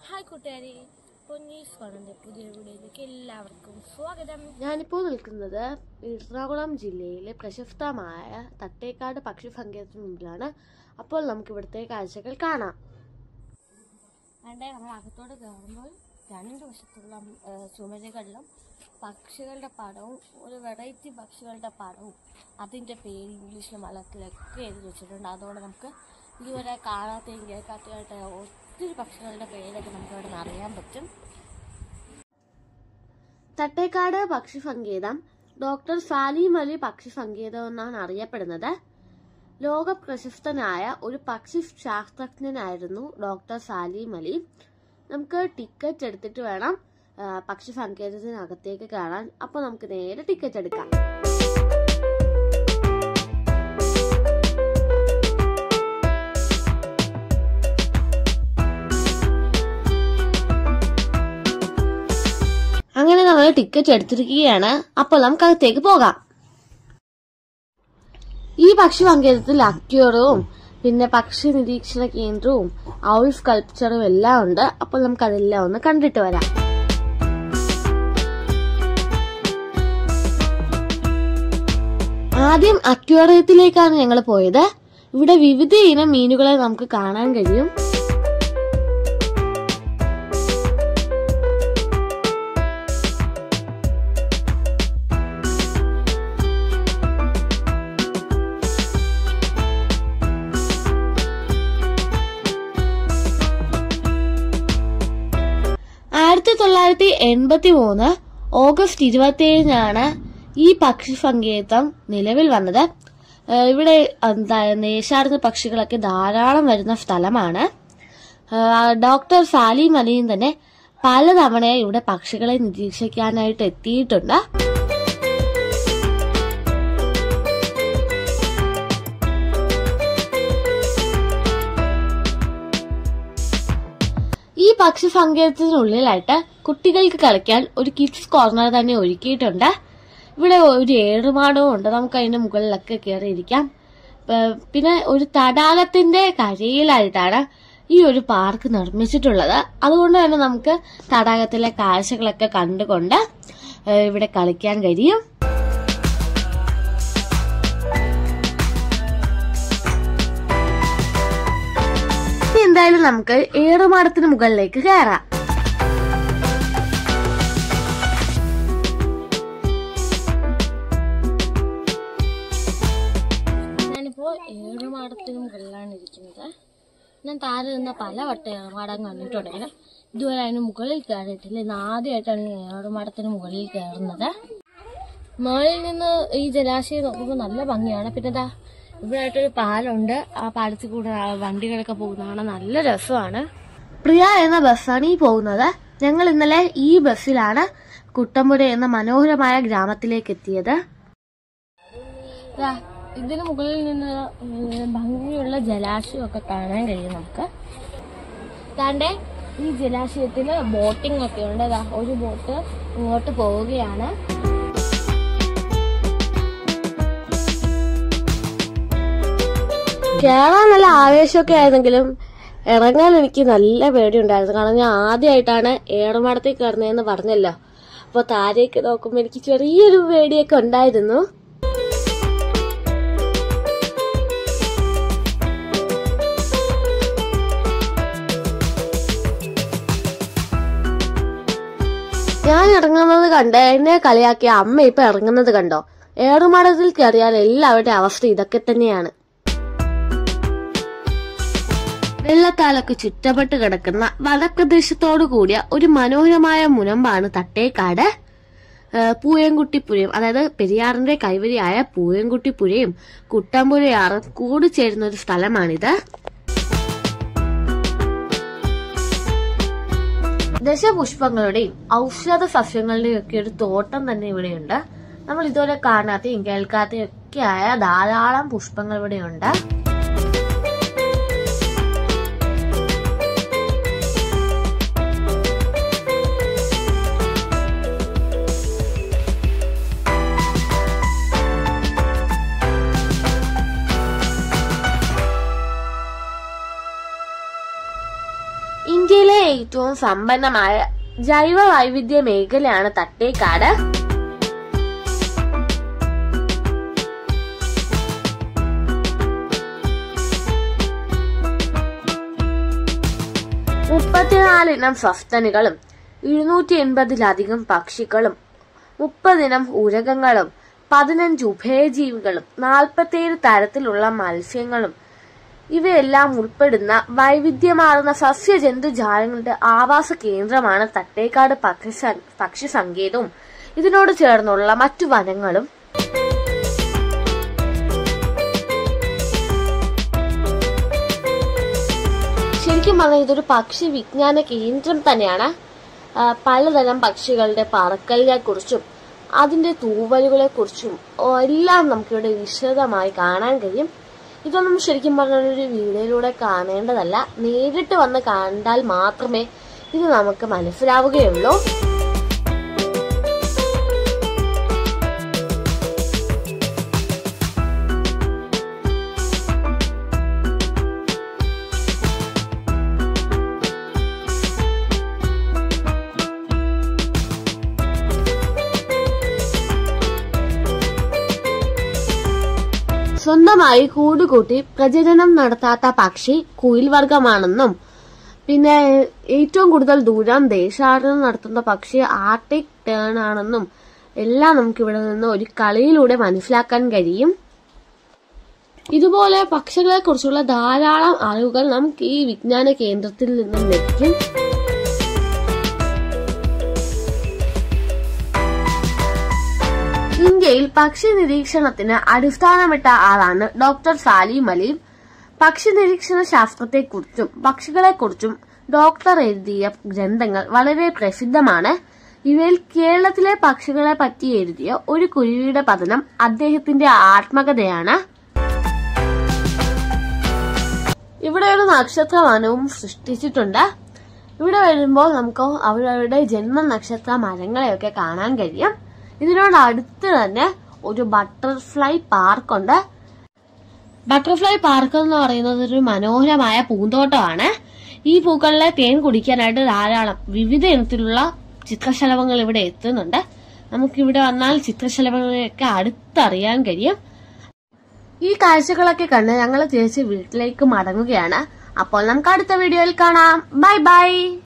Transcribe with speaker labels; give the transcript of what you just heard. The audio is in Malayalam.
Speaker 1: ഹായ് കൂട്ടുകാരെ പൊന്നീസ് കാണുന്ന പുതിയ വീഡിയോയിലേക്ക് എല്ലാവർക്കും സ്വാഗതം
Speaker 2: ഞാനിപ്പോൾ നിൽക്കുന്നത് എറണാകുളം ജില്ലയിലെ പ്രശസ്തമായ തട്ടേക്കാട് പക്ഷിസങ്കേതത്തിന് മുമ്പിലാണ് അപ്പോൾ നമുക്ക് ഇവിടുത്തെ കാഴ്ചകൾ കാണാം
Speaker 1: വേണ്ടേ നമ്മൾ അകത്തോട് കയറുമ്പോൾ രണ്ട് വശത്തുള്ള ഏഹ്, ചുമരുകളിലും പക്ഷികളുടെ പടവും ഒരു വെറൈറ്റി പക്ഷികളുടെ പടവും അതിൻ്റെ പേര് ഇംഗ്ലീഷിലും മലയാളത്തിലൊക്കെ എഴുതി വെച്ചിട്ടുണ്ട് അതുകൊണ്ട് നമുക്ക് ഇതുവരെ കാണാത്തയും കേൾക്കാത്തതായിട്ട് ഒത്തിരി പക്ഷികളുടെ പേരൊക്കെ നമുക്ക് ഇവിടെ നിന്ന് അറിയാൻ പറ്റും
Speaker 2: തട്ടേക്കാട് പക്ഷിസങ്കേതം ഡോക്ടർ സാലിം അലി പക്ഷിസങ്കേതം എന്നാണ് അറിയപ്പെടുന്നത് ലോക പ്രശസ്തനായ ഒരു പക്ഷി ശാസ്ത്രജ്ഞനായിരുന്നു ഡോക്ടർ സാലിം അലി നമുക്ക് ടിക്കറ്റ് എടുത്തിട്ട് വേണം ആ, പക്ഷി സങ്കേതത്തിനകത്തേക്ക് കാണാൻ അപ്പോൾ നമുക്ക് നേരെ ടിക്കറ്റ് എടുക്കാം അങ്ങനെ നമ്മൾ ടിക്കറ്റ് എടുത്തിരിക്കുകയാണ് അപ്പോൾ നമുക്ക് അകത്തേക്ക് പോകാം ഈ പക്ഷി സങ്കേതത്തിൽ അക്യൂറും പിന്നെ പക്ഷി നിരീക്ഷണ കേന്ദ്രവും ഔൾ സ്കൾപ്ചറും എല്ലാം ഉണ്ട് അപ്പോൾ നമുക്ക് അതെല്ലാം ഒന്ന് കണ്ടിട്ട് വരാം ആദ്യം അക്വേറിയത്തിലേക്കാണ് ഞങ്ങൾ പോയത് ഇവിടെ വിവിധ ഇനം മീനുകളെ നമുക്ക് കാണാൻ കഴിയും ആയിരത്തി തൊള്ളായിരത്തി എൺപത്തി മൂന്ന് ഓഗസ്റ്റ് ഇരുപത്തിയേഴിനാണ് ഈ പക്ഷി സങ്കേതം നിലവിൽ വന്നത് ഏഹ് ഇവിടെ എന്താ ദേശാടന പക്ഷികളൊക്കെ ധാരാളം വരുന്ന സ്ഥലമാണ് ഏഹ് ഡോക്ടർ സാലിം അലിയും തന്നെ പലതവണയായി ഇവിടെ പക്ഷികളെ നിരീക്ഷിക്കാനായിട്ട് എത്തിയിട്ടുണ്ട് ഈ പക്ഷി സങ്കേതത്തിനുള്ളിലായിട്ട് കുട്ടികൾക്ക് കളിക്കാൻ ഒരു കിഡ്സ് കോർണർ തന്നെ ഒരുക്കിയിട്ടുണ്ട് ഇവിടെ ഒരു ഏറുമാടവും ഉണ്ട് നമുക്ക് അതിന്റെ മുകളിലൊക്കെ കയറി ഇരിക്കാം ഏഹ് പിന്നെ ഒരു തടാകത്തിന്റെ കരയിലായിട്ടാണ് ഈ ഒരു പാർക്ക് നിർമ്മിച്ചിട്ടുള്ളത് അതുകൊണ്ട് തന്നെ നമുക്ക് തടാകത്തിലെ കാഴ്ചകളൊക്കെ കണ്ടുകൊണ്ട് ഏഹ് ഇവിടെ കളിക്കാൻ കഴിയും ഇനി എന്തായാലും നമുക്ക് ഏറുമാടത്തിന് മുകളിലേക്ക് കയറാം
Speaker 1: ഞാനിപ്പോൾ ഏറുമാടത്തിന് മുകളിലാണ് ഇരിക്കുന്നത് ഞാൻ താഴെ നിന്ന പല വട്ടം ഏറുമാടം കണ്ടിട്ടുണ്ടെങ്കിലും ഇതുവരെ അതിന് മുകളിൽ കയറിയിട്ടില്ല ഇന്ന് ആദ്യമായിട്ടാണ് ഞാൻ ഏറുമാടത്തിന് മുകളിൽ കയറുന്നത് മുകളിൽ നിന്ന് ഈ ജലാശയം നോക്കുമ്പോൾ നല്ല ഭംഗിയാണ് പിന്നെ ദാ ഇവിടെ ആയിട്ടൊരു പാലമുണ്ട് ആ പാലത്തിൽ കൂടെ ആ വണ്ടികളൊക്കെ പോകുന്നതാണ് നല്ല രസമാണ്
Speaker 2: പ്രിയ എന്ന ബസ്സാണ് ഈ പോകുന്നത് ഞങ്ങൾ ഇന്നലെ ഈ ബസ്സിലാണ് കുട്ടമ്പുര എന്ന മനോഹരമായ ഗ്രാമത്തിലേക്ക് എത്തിയത്
Speaker 1: ദാ, ഇതിന് മുകളിൽ നിന്ന് ഉം, ഭംഗിയുള്ള ജലാശയമൊക്കെ കാണാൻ കഴിയും നമുക്ക് താണ്ടെ ഈ ജലാശയത്തിൽ ബോട്ടിംഗ് ഒക്കെ ഉണ്ട് ദാ, ഒരു ബോട്ട് ഇങ്ങോട്ട് പോവുകയാണ്
Speaker 2: കേറാൻ നല്ല ആവേശമൊക്കെ ആയിരുന്നെങ്കിലും ഇറങ്ങാൻ എനിക്ക് നല്ല പേടിയുണ്ടായിരുന്നു കാരണം ഞാൻ ആദ്യമായിട്ടാണ് ഏറുമാടത്തിൽ കയറുന്നതെന്ന് പറഞ്ഞല്ലോ അപ്പൊ താരേക്ക് നോക്കുമ്പോൾ എനിക്ക് ചെറിയൊരു പേടിയൊക്കെ ഉണ്ടായിരുന്നു ഞാൻ ഇറങ്ങുന്നത് കണ്ട് എന്നെ കളിയാക്കിയ അമ്മ ഇപ്പൊ ഇറങ്ങുന്നത് കണ്ടോ ഏറുമാടത്തിൽ കയറിയാൽ എല്ലാവരുടെയും അവസ്ഥ ഇതൊക്കെ തന്നെയാണ് വെള്ളത്താലൊക്കെ ചുറ്റപ്പെട്ട് കിടക്കുന്ന വനപ്രദേശത്തോടു കൂടിയ ഒരു മനോഹരമായ മുനമ്പാണ് തട്ടേക്കാട് ഏഹ് പൂയംകുട്ടിപ്പുഴയും അതായത് പെരിയാറിന്റെ കൈവരിയായ പൂയംകുട്ടിപ്പുഴയും കുട്ടമ്പുഴയാറും കൂടിച്ചേരുന്ന ഒരു സ്ഥലമാണിത് ദശപുഷ്പങ്ങളുടെയും ഔഷധ സസ്യങ്ങളുടെയും ഒക്കെ ഒരു തോട്ടം തന്നെ ഇവിടെയുണ്ട് നമ്മൾ ഇതുവരെ കാണാത്തയും കേൾക്കാത്തയും ഒക്കെ ആയ ധാരാളം പുഷ്പങ്ങൾ ഇവിടെയുണ്ട് ഇന്ത്യയിലെ ഏറ്റവും സമ്പന്നമായ ജൈവ വൈവിധ്യ മേഖലയാണ് തട്ടേക്കാട് മുപ്പത്തിനാല് ഇനം സസ്തനികളും ഇരുന്നൂറ്റി എൺപതിലധികം പക്ഷികളും മുപ്പതിനം ഉരകങ്ങളും പതിനഞ്ച് ഉഭയജീവികളും നാൽപ്പത്തിയേഴ് തരത്തിലുള്ള മത്സ്യങ്ങളും ഇവയെല്ലാം ഉൾപ്പെടുന്ന വൈവിധ്യമാർന്ന സസ്യജന്തുജാലങ്ങളുടെ ആവാസ കേന്ദ്രമാണ് തട്ടേക്കാട് പക്ഷി സ- പക്ഷി സങ്കേതവും ഇതിനോട് ചേർന്നുള്ള മറ്റു വനങ്ങളും ശരിക്കും പറഞ്ഞാൽ ഇതൊരു പക്ഷി വിജ്ഞാന കേന്ദ്രം തന്നെയാണ് ആ, പലതരം പക്ഷികളുടെ പറക്കലിനെ കുറിച്ചും അതിന്റെ തൂവലുകളെ കുറിച്ചും എല്ലാം നമുക്കിവിടെ വിശദമായി കാണാൻ കഴിയും ഇതൊന്നും ശരിക്കും പറഞ്ഞാൽ ഒരു വീഡിയോയിലൂടെ കാണേണ്ടതല്ല നേരിട്ട് വന്ന് കണ്ടാൽ മാത്രമേ ഇത് നമുക്ക് മനസ്സിലാവുകയുള്ളൂ സ്വന്തമായി കൂടുകൂട്ടി പ്രജനനം നടത്താത്ത പക്ഷി കുയിൽ വർഗമാണെന്നും പിന്നെ ഏറ്റവും കൂടുതൽ ദൂരം ദേശാടനം നടത്തുന്ന പക്ഷി ആർട്ടിക് ടേൺ ആണെന്നും എല്ലാം നമുക്ക് ഇവിടെ നിന്ന് ഒരു കളിയിലൂടെ മനസ്സിലാക്കാൻ കഴിയും ഇതുപോലെ പക്ഷികളെ കുറിച്ചുള്ള ധാരാളം അറിവുകൾ നമുക്ക് ഈ വിജ്ഞാന കേന്ദ്രത്തിൽ നിന്നും ലഭിക്കും ഇന്ത്യയിൽ പക്ഷി നിരീക്ഷണത്തിന് അടിസ്ഥാനമിട്ട ആളാണ് ഡോക്ടർ സാലിം അലി പക്ഷി നിരീക്ഷണ ശാസ്ത്രത്തെക്കുറിച്ചും പക്ഷികളെക്കുറിച്ചും ഡോക്ടർ എഴുതിയ ഗ്രന്ഥങ്ങൾ വളരെ പ്രസിദ്ധമാണ് ഇവയിൽ കേരളത്തിലെ പക്ഷികളെ പറ്റി എഴുതിയ ഒരു കുരുവിയുടെ പതനം അദ്ദേഹത്തിന്റെ ആത്മകഥയാണ് ഇവിടെ ഒരു നക്ഷത്രവനവും സൃഷ്ടിച്ചിട്ടുണ്ട് ഇവിടെ വരുമ്പോൾ നമുക്ക് അവരുടെ ജന്മ നക്ഷത്ര മരങ്ങളെയൊക്കെ കാണാൻ കഴിയും ഇതിനോട് അടുത്ത് തന്നെ ഒരു ബട്ടർഫ്ലൈ പാർക്കുണ്ട് ബട്ടർഫ്ലൈ പാർക്ക് എന്ന് പറയുന്നത് ഒരു മനോഹരമായ പൂന്തോട്ടമാണ് ഈ പൂക്കളിലെ തേൻ കുടിക്കാനായിട്ട് ധാരാളം വിവിധ ഇനത്തിലുള്ള ചിത്രശലഭങ്ങൾ ഇവിടെ എത്തുന്നുണ്ട് നമുക്കിവിടെ വന്നാൽ ചിത്രശലഭങ്ങളെയൊക്കെ അടുത്തറിയാൻ കഴിയും ഈ കാഴ്ചകളൊക്കെ കണ്ട് ഞങ്ങൾ തിരിച്ച് വീട്ടിലേക്ക് മടങ്ങുകയാണ് അപ്പോൾ നമുക്ക് അടുത്ത വീഡിയോയിൽ കാണാം ബൈ ബൈ